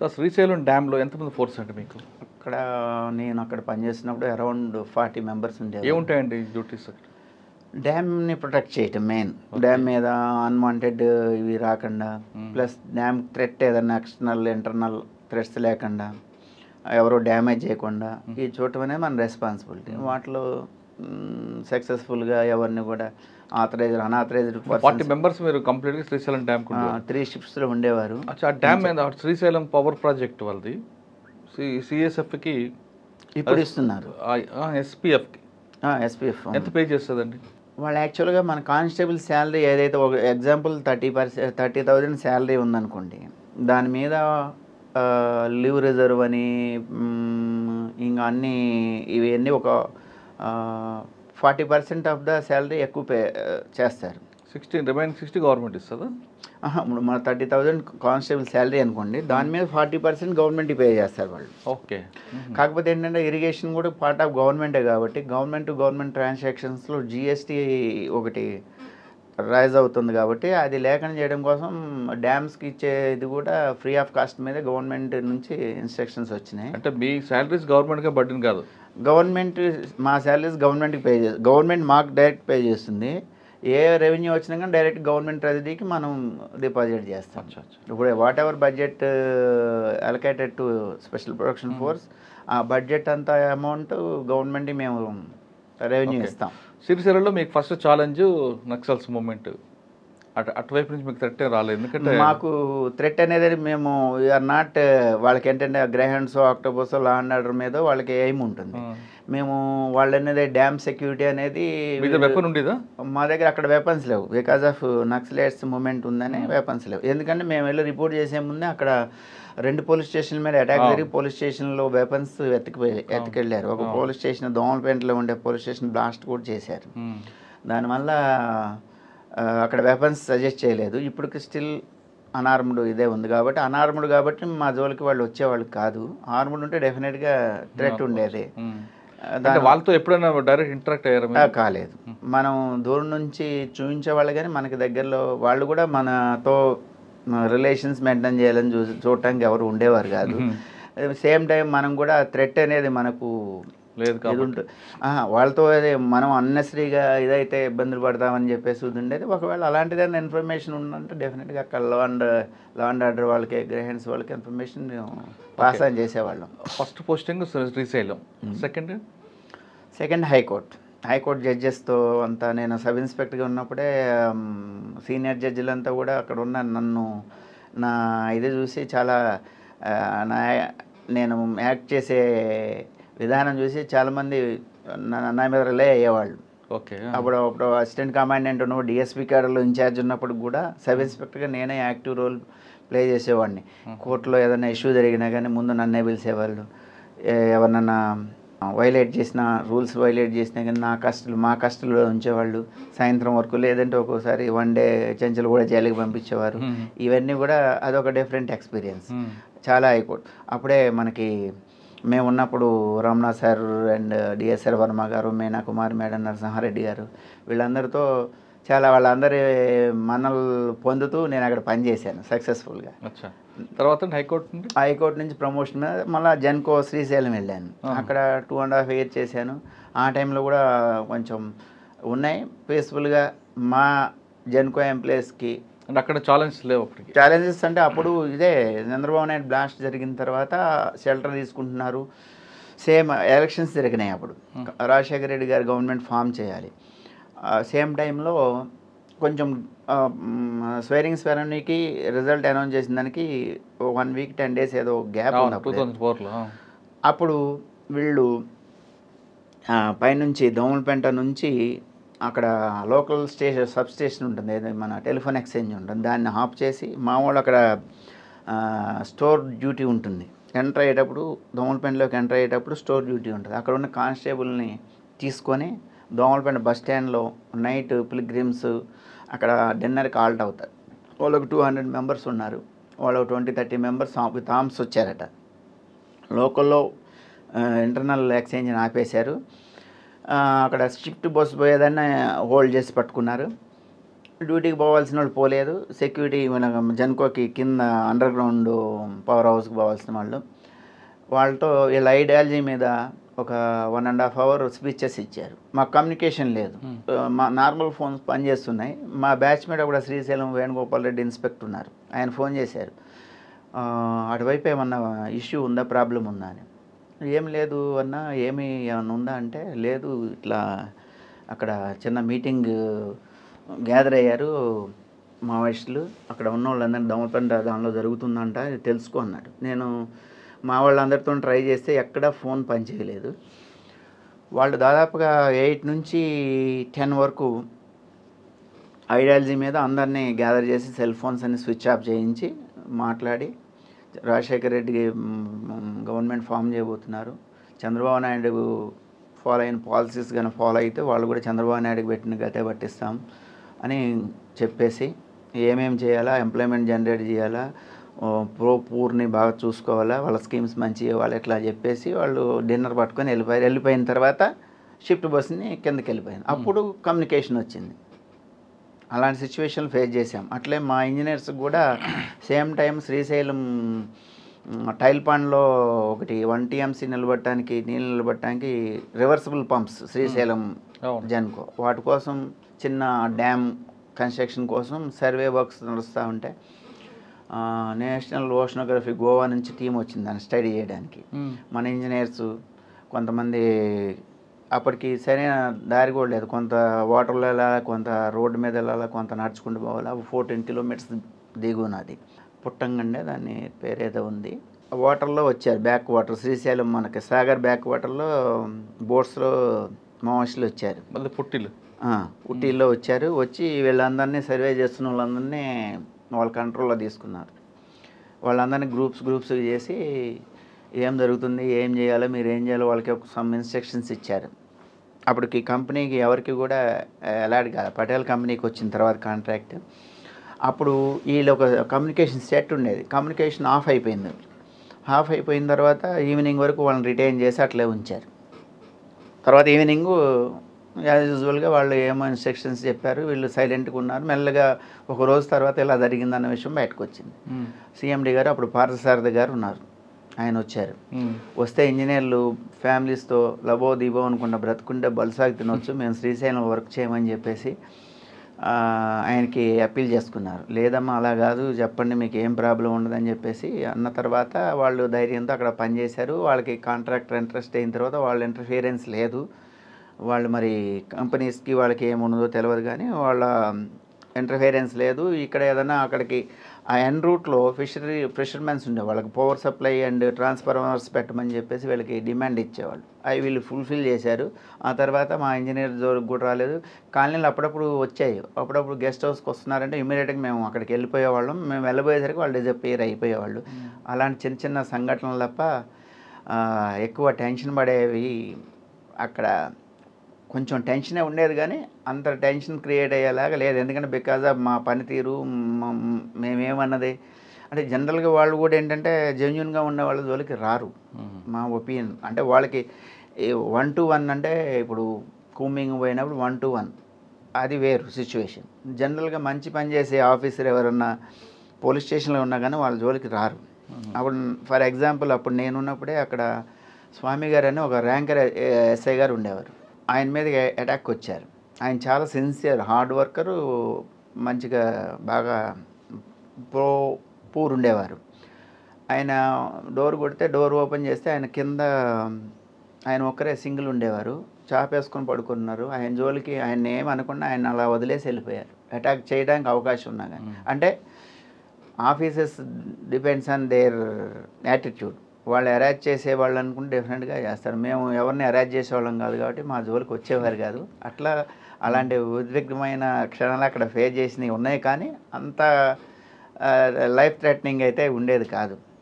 So Srisailam డ్యామ్లో ఎంతమంది force అంటే మీకు అక్కడ నేను అక్కడ పనిచేసినప్పుడు అరౌండ్ ఫార్టీ మెంబర్స్ ఉండేది ఏముంటాయండి డ్యూటీస్ డ్యామ్ని ప్రొటెక్ట్ చేయటం మెయిన్ డ్యామ్ మీద అన్వాంటెడ్ ఇవి రాకుండా ప్లస్ డ్యామ్ థ్రెట్ ఏదైనా ఎక్స్టర్నల్ ఇంటర్నల్ థ్రెట్స్ లేకుండా ఎవరో డ్యామేజ్ చేయకుండా ఈ చూడటం అనేది మన రెస్పాన్సిబిలిటీ వాటిలో సక్సెస్ఫుల్గా ఎవరిని కూడా ఆథరైజ్డ్ అన్ఆథరైజ్డ్ ఫార్టీ మెంబర్స్ మీరు కంప్లీట్గా శ్రీశైలం డ్యామ్ త్రీ షిప్స్లో ఉండేవారు అచ్చా ఆ డ్యామ్ మీద శ్రీశైలం పవర్ ప్రాజెక్ట్ వాళ్ళది సి సిఎస్ఎఫ్కి ఇప్పుడు ఇస్తున్నారు ఎస్పీఎఫ్కి ఎస్పీఎఫ్ ఎంత పే చేస్తుందండి వాళ్ళు యాక్చువల్గా మన కానిస్టేబుల్ శాలరీ ఏదైతే ఒక example thirty percent thirty thousand salary ఉందనుకోండి దాని మీద లీవ్ రిజర్వ్ అని మ్, ఇంకా అన్ని ఇవన్నీ ఒక forty percent of the salary ఎక్కువ పే చేస్తారు సిక్స్టీన్ రిమైనింగ్ సిక్స్టీ గవర్నమెంట్ ఇస్తుందా ఆహా, ఇప్పుడు మన థర్టీ థౌజండ్ కానిస్టేబుల్ శాలరీ అనుకోండి దాని మీద ఫార్టీ పర్సెంట్ గవర్నమెంట్ పే చేస్తారు వాళ్ళు ఓకే కాకపోతే ఏంటంటే ఇరిగేషన్ కూడా పార్ట్ ఆఫ్ గవర్నమెంటే కాబట్టి గవర్నమెంట్ టు గవర్నమెంట్ ట్రాన్సాక్షన్స్లో జిఎస్టీ ఒకటి రైజ్ అవుతుంది కాబట్టి అది లేకుండా చేయడం కోసం డ్యామ్స్కి ఇచ్చేది కూడా ఫ్రీ ఆఫ్ కాస్ట్ మీద గవర్నమెంట్ నుంచి ఇన్స్ట్రక్షన్స్ వచ్చినాయి అంటే మీ శాలరీస్ గవర్నమెంట్గా బడ్డీని కాదు గవర్నమెంట్ మా శాలరీస్ గవర్నమెంట్కి పే చేస్తుంది గవర్నమెంట్ మాకు డైరెక్ట్ పే చేస్తుంది ఏ రెవెన్యూ వచ్చినా కానీ డైరెక్ట్ గవర్నమెంట్ ట్రెజరీకి మనం డిపాజిట్ చేస్తాం అచ్చా అచ్చా ఇప్పుడు whatever budget allocated to special production force ఆ బడ్జెట్ అంత అమౌంట్ గవర్నమెంట్కి మేము రెవెన్యూ Okay. ఇస్తాం సిరిసిల్లలో మీకు ఫస్ట్ ఛాలెంజ్ నక్సల్స్ మూమెంట్ అటు అటువైపు నుంచి మీకు థ్రెట్ రాలేదు ఎందుకంటే మాకు థ్రెట్ అనేది మేము ఆర్ నాట్ వాళ్ళకి ఏంటంటే Greyhounds Octopus law and order మీద వాళ్ళకి ఎయిమ్ ఉంటుంది ఆ. మేము వాళ్ళు అనేది డ్యామ్ సెక్యూరిటీ అనేది మీ దగ్గర వెపన్ ఉండేదా మా దగ్గర అక్కడ వెపన్స్ లేవు బికాజ్ ఆఫ్ నక్సలైట్స్ మూమెంట్ ఉందని వెపన్స్ లేవు ఎందుకంటే మేము వెళ్ళి రిపోర్ట్ చేసే ముందే అక్కడ రెండు పోలీస్ స్టేషన్ల మీద అటాక్ జరిగి పోలీస్ స్టేషన్లో వెపన్స్ ఎత్తుకుపోయి ఎత్తుకెళ్ళారు ఒక పోలీస్ స్టేషన్ దోమలపేంటలో ఉండే పోలీస్ స్టేషన్ బ్లాస్ట్ కూడా చేశారు మ్మ్. దానివల్ల ఆ, అక్కడ వెపన్స్ సజెస్ట్ చేయలేదు ఇప్పటికి స్టిల్ అనార్మ్డ్ ఇదే ఉంది కాబట్టి అనార్మ్డ్ కాబట్టి మా జోలికి వాళ్ళు వచ్చేవాళ్ళు కాదు ఆర్మ్డ్ ఉంటే డెఫినెట్గా థ్రెట్ ఉండేది మ్మ్. ఆ, అంటే దాని- వాళ్ళతో ఎప్పుడైనా డైరెక్ట్ ఇంటరాక్ట్ అయ్యారా ఆ, మీరు? కాలేదు మనం దూరం నుంచి చూపించే వాళ్ళు కానీ మనకి దగ్గరలో వాళ్ళు కూడా మనతో రిలేషన్స్ మెయింటైన్ చేయాలని చూ చూడటానికి ఎవరు ఉండేవారు కాదు సేమ్ టైం మనం కూడా థ్రెట్ అనేది మనకు లేదు ఇది కాబట్టి ఉంటుంది ఆహా, వాళ్ళతో అదే మనం అన్నెసరీగా ఇదైతే ఇబ్బందులు పడతామని చెప్పేసి ఇది ఉండేది ఒకవేళ అలాంటిదైనా ఇన్ఫర్మేషన్ ఉందంటే డెఫినెట్గా అక్కడ law and law and order వాళ్ళకి గ్రహెండ్స్ వాళ్ళకి ఇన్ఫర్మేషన్ పాస్ ఆన్ చేసేవాళ్ళం first posting Srisailam second second high court high court జడ్జెస్తో అంతా నేను సబ్ ఇన్స్పెక్టర్గా ఉన్నప్పుడే సీనియర్ జడ్జిలంతా కూడా అక్కడ ఉన్న నన్ను నా ఇది చూసి చాలా ఆ, నా నేను యాక్ట్ చేసే విధానం చూసి చాలామంది నా నా మీద రిలే అయ్యేవాళ్ళు ఓకే అప్పుడు అప్పుడు అసిస్టెంట్ కమాండెంట్ ఉన్నప్పుడు డిఎస్పీ క్యాడర్లో ఇన్ఛార్జ్ ఉన్నప్పుడు కూడా సబ్ ఇన్స్పెక్టర్గా నేనే యాక్టివ్ రోల్ ప్లే చేసేవాడిని కోర్టులో ఏదైనా ఇష్యూ జరిగినా కానీ ముందు నన్నే పిలిచేవాళ్ళు ఏ- ఎవరినన్నా వైలేట్ చేసిన రూల్స్ వైలేట్ చేసినా కానీ నా కష్టలు మా కష్టంలో ఉంచేవాళ్ళు సాయంత్రం వరకు లేదంటే ఒక్కోసారి వన్ డే చెంచలు కూడా జైలుకి పంపించేవారు మ్మ్. ఇవన్నీ కూడా అదొక డిఫరెంట్ ఎక్స్పీరియన్స్ మ్మ్. చాలా హైకోర్టు అప్పుడే మనకి మేము ఉన్నప్పుడు Ramana sir and DSR Varma గారు మీనా కుమార్ మేడం నరసింహారెడ్డి గారు వీళ్ళందరితో చాలా వాళ్ళందరి మనలు పొందుతూ నేను అక్కడ పనిచేశాను సక్సెస్ఫుల్గా అచ్చా తర్వాత హైకోర్టు నుండి హైకోర్టు నుంచి ప్రమోషన్ మీద మళ్ళీ జెన్కో శ్రీశైలం వెళ్ళాను ఆహా. అక్కడ టూ అండ్ హాఫ్ ఇయర్ చేశాను ఆ టైంలో కూడా కొంచెం ఉన్నాయి పీస్ఫుల్గా మా జెన్కో ఎంప్లాయీస్కి అంటే అక్కడ ఛాలెంజ్ లేవు అప్పటికి ఛాలెంజెస్ అంటే అప్పుడు ఇదే చంద్రబాబు నాయుడు బ్లాస్ట్ జరిగిన తర్వాత షెల్టర్ తీసుకుంటున్నారు సేమ్ ఎలక్షన్స్ జరిగినాయి అప్పుడు రాజశేఖర రెడ్డి గారు గవర్నమెంట్ ఫామ్ చేయాలి సేమ్ టైంలో కొంచెం స్వేరింగ్ స్వెరనీకి రిజల్ట్ అనౌన్స్ చేసిన దానికి వన్ వీక్ టెన్ డేస్ ఏదో గ్యాప్ టూ ఉన్నప్పుడు థౌసండ్ ఫోర్లో అప్పుడు వీళ్ళు ఆ, పైనుంచి దోమలపేంట నుంచి అక్కడ లోకల్ స్టేషన్ సబ్ స్టేషన్ ఉంటుంది ఏదో మన టెలిఫోన్ ఎక్స్చేంజ్ ఉంటుంది దాన్ని ఆఫ్ చేసి మా వాళ్ళు అక్కడ ఆ, స్టోర్ డ్యూటీ ఉంటుంది ఎంటర్ అయ్యేటప్పుడు దోమలపేంటలోకి ఎంటర్ అయ్యేటప్పుడు స్టోర్ డ్యూటీ ఉంటుంది అక్కడ ఉన్న కానిస్టేబుల్ని తీసుకొని దోమలపేంట బస్ స్టాండ్లో నైట్ పిల్గ్రిమ్స్ అక్కడ డిన్నర్కి ఆల్ట్ అవుతారు వాళ్ళకు టూ హండ్రెడ్ మెంబర్స్ ఉన్నారు వాళ్ళు twenty thirty members with arms వచ్చారట లోకల్లో ఇంటర్నల్ ఎక్స్చేంజ్ని ఆపేశారు ఆ, అక్కడ షిఫ్ట్ బస్ పోయేదాన్ని హోల్డ్ చేసి పట్టుకున్నారు డ్యూటీకి పోవాల్సిన వాళ్ళు పోలేదు సెక్యూరిటీ మన జన్కోకి కింద అండర్ గ్రౌండ్ పవర్ హౌస్కి పోవాల్సిన వాళ్ళు వాళ్ళతో వీళ్ళ ఐడియాలజీ మీద ఒక one and half hour speeches ఇచ్చారు మాకు కమ్యూనికేషన్ లేదు మా నార్మల్ ఫోన్స్ పనిచేస్తున్నాయి మా బ్యాచ్మేట్ కూడా శ్రీశైలం వేణుగోపాల్ రెడ్డి ఇన్స్పెక్టర్ ఉన్నారు ఆయన ఫోన్ చేశారు ఆ, అటువైపు ఏమన్నా ఇష్యూ ఉందా ప్రాబ్లం ఉందా అని ఏం లేదు అన్న ఏమి ఏమన్నా ఉందా అంటే లేదు ఇట్లా అక్కడ చిన్న మీటింగ్ గ్యాదర్ అయ్యారు మావోయిస్టులు అక్కడ ఉన్న వాళ్ళందరినీ దమపంట దానిలో జరుగుతుందంట ఇది తెలుసుకో అన్నాడు నేను మా వాళ్ళందరితో ట్రై చేస్తే ఎక్కడా ఫోన్ పనిచేయలేదు వాళ్ళు దాదాపుగా ఎయిట్ నుంచి టెన్ వరకు ఐడియాలజీ మీద అందరినీ గ్యాదర్ చేసి సెల్ ఫోన్స్ అన్ని స్విచ్ ఆఫ్ చేయించి మాట్లాడి రాజశేఖర రెడ్డి మ్, గవర్నమెంట్ ఫామ్ చేయబోతున్నారు చంద్రబాబు నాయుడు ఫాలో అయిన పాలసీస్ కానీ ఫాలో అయితే వాళ్ళు కూడా చంద్రబాబు నాయుడుకి పెట్టిన గతే పట్టిస్తాం అని చెప్పేసి ఏమేం చేయాలా ఎంప్లాయ్మెంట్ జనరేట్ చేయాలా ఓ, ప్రో పూర్ని బాగా చూసుకోవాలా వాళ్ళ స్కీమ్స్ మంచి ఇవ్వాలి ఇట్లా చెప్పేసి వాళ్ళు డిన్నర్ పట్టుకొని వెళ్ళిపోయారు వెళ్ళిపోయిన తర్వాత షిఫ్ట్ బస్ని కిందకి వెళ్ళిపోయింది అప్పుడు కమ్యూనికేషన్ వచ్చింది అలాంటి సిచ్యువేషన్ ఫేస్ చేసాం అట్లే మా ఇంజనీర్స్ కూడా సేమ్ టైం శ్రీశైలం మ్, టైల్ పాండ్లో ఒకటి వన్ టీఎంసీ నిలబడటానికి నీళ్ళు నిలబడటానికి రివర్సిబుల్ పంప్స్ శ్రీశైలం అవును. జన్కో వాటి కోసం చిన్న డ్యామ్ కన్స్ట్రక్షన్ కోసం సర్వే వర్క్స్ నడుస్తూ ఉంటే ఆ, నేషనల్ ఓషనోగ్రఫీ గోవా నుంచి టీం వచ్చింది దాన్ని స్టడీ చేయడానికి మ్మ్. మన ఇంజనీర్స్ కొంతమంది అప్పటికి సరైన దారి కూడా లేదు కొంత వాటర్లో వెళ్ళాలి కొంత రోడ్డు మీద వెళ్ళాలి కొంత నడుచుకుంటూ పోవాలి అవి ఫోర్టీన్ కిలోమీటర్స్ దిగునది పుట్టంగండే దాని పేరేదో ఉంది వాటర్లో వచ్చారు బ్యాక్ వాటర్ శ్రీశైలం మనకి సాగర్ బ్యాక్ వాటర్లో బోట్స్లో మావోయిస్టులు వచ్చారు మళ్ళీ పుట్టిలు ఆ, ఊటీలో వచ్చారు వచ్చి వీళ్ళందరినీ సర్వే చేస్తున్న వాళ్ళందరినీ వాళ్ళ కంట్రోల్లో తీసుకున్నారు వాళ్ళందరినీ గ్రూప్స్ గ్రూప్స్ చేసి ఏం జరుగుతుంది ఏం చేయాలో మీరు ఏం చేయాలో వాళ్ళకి ఒక సమ్ ఇన్స్ట్రక్షన్స్ ఇచ్చారు అప్పటికి కంపెనీకి ఎవరికి కూడా అలాడ్ కాదు పటేల్ కంపెనీకి వచ్చిన తర్వాత కాంట్రాక్ట్ అప్పుడు వీళ్ళు ఒక కమ్యూనికేషన్ సెట్ ఉండేది కమ్యూనికేషన్ ఆఫ్ అయిపోయింది ఆఫ్ అయిపోయిన తర్వాత ఈవినింగ్ వరకు వాళ్ళని రిటైన్ చేసి అట్లే ఉంచారు తర్వాత ఈవినింగ్ యాజ్ యూజువల్గా వాళ్ళు ఏమో ఇన్స్ట్రక్షన్స్ చెప్పారు వీళ్ళు సైలెంట్గా ఉన్నారు మెల్లగా ఒక రోజు తర్వాత ఇలా జరిగిందన్న విషయం బయటకు వచ్చింది మ్మ్. సీఎండి గారు అప్పుడు పార్థసారథి గారు ఉన్నారు ఆయన వచ్చారు మ్మ్. వస్తే ఇంజనీర్లు ఫ్యామిలీస్తో లబో దీబో అనుకున్న బ్రతుకుంటే బలసాగి తినొచ్చు మేము శ్రీశైలం వర్క్ చేయమని చెప్పేసి ఆ, ఆయనకి అప్పీల్ చేసుకున్నారు లేదమ్మా అలా కాదు చెప్పండి మీకు ఏం ప్రాబ్లం ఉండదని చెప్పేసి అన్న తర్వాత వాళ్ళు ధైర్యంతో అక్కడ పనిచేశారు వాళ్ళకి కాంట్రాక్టర్ ఇంట్రెస్ట్ అయిన తర్వాత వాళ్ళ ఇంటర్ఫియరెన్స్ లేదు వాళ్ళు మరి కంపెనీస్కి వాళ్ళకి ఏమున్నదో తెలియదు కానీ వాళ్ళ ఇంటర్ఫియరెన్స్ లేదు ఇక్కడ ఏదైనా అక్కడికి ఆ ఎన్ రూట్లో ఫిషరీ ఫిషర్మెన్స్ ఉండే వాళ్ళకి పవర్ సప్లై అండ్ ట్రాన్స్ఫార్మర్స్ పెట్టమని చెప్పేసి వీళ్ళకి డిమాండ్ ఇచ్చేవాళ్ళు అవి వీళ్ళు ఫుల్ఫిల్ చేశారు ఆ తర్వాత మా ఇంజనీర్ జోలికి కూడా రాలేదు కాలనీలు అప్పుడప్పుడు వచ్చాయి అప్పుడప్పుడు గెస్ట్ హౌస్కి వస్తున్నారంటే ఇమీడియట్గా మేము అక్కడికి వెళ్ళిపోయేవాళ్ళం మేము వెళ్ళబోయేసరికి వాళ్ళు డిజపేర్ అయిపోయేవాళ్ళు అలాంటి చిన్న చిన్న సంఘటనలు తప్ప ఆ, ఎక్కువ టెన్షన్ పడేవి అక్కడ కొంచెం టెన్షనే ఉండేది కానీ అంత టెన్షన్ క్రియేట్ అయ్యేలాగా లేదు ఎందుకంటే బికాజ్ ఆఫ్ మా పనితీరు మ- మ- మేమేమన్నది అంటే జనరల్గా వాళ్ళు కూడా ఏంటంటే జెన్యున్గా ఉన్న వాళ్ళ జోలికి రారు మ్మ్. మా ఒపీనియన్ అంటే వాళ్ళకి వన్ టు వన్ అంటే ఇప్పుడు కూమింగ్ పోయినప్పుడు వన్ టు వన్ అది వేరు సిచ్యువేషన్ జనరల్గా మంచి పని చేసే ఆఫీసర్ ఎవరన్నా పోలీస్ స్టేషన్లో ఉన్నా కానీ వాళ్ళ జోలికి రారు అప్పుడు ఫర్ ఎగ్జాంపుల్ అప్పుడు నేనున్నప్పుడే అక్కడ స్వామి గారు అని ఒక ర్యాంకర్ ఎస్ఐ గారు ఉండేవారు ఆయన మీద అటాక్ వచ్చారు ఆయన చాలా సిన్సియర్ హార్డ్ వర్కరు మంచిగా బాగా ప్రో పూర్ ఉండేవారు ఆయన డోర్ కొడితే డోర్ ఓపెన్ చేస్తే ఆయన కింద ఆయన ఒక్కరే సింగిల్ ఉండేవారు చాపేసుకొని పడుకున్నారు ఆయన జోలికి ఆయన ఏం అనకుండా ఆయన అలా వదిలేసి వెళ్ళిపోయారు అటాక్ చేయడానికి అవకాశం ఉన్నా కానీ అంటే offices depends on their attitude వాళ్ళు అరేంజ్ చేసే వాళ్ళు అనుకుంటే డెఫినెట్గా చేస్తారు మేము ఎవరిని అరేంజ్ చేసేవాళ్ళం కాదు కాబట్టి మా జోలికి వచ్చేవారు కాదు అట్లా అలాంటి ఉద్రిక్తమైన క్షణాలు అక్కడ ఫేస్ చేసినవి ఉన్నాయి కానీ అంత లైఫ్ థ్రెటనింగ్ అయితే ఉండేది కాదు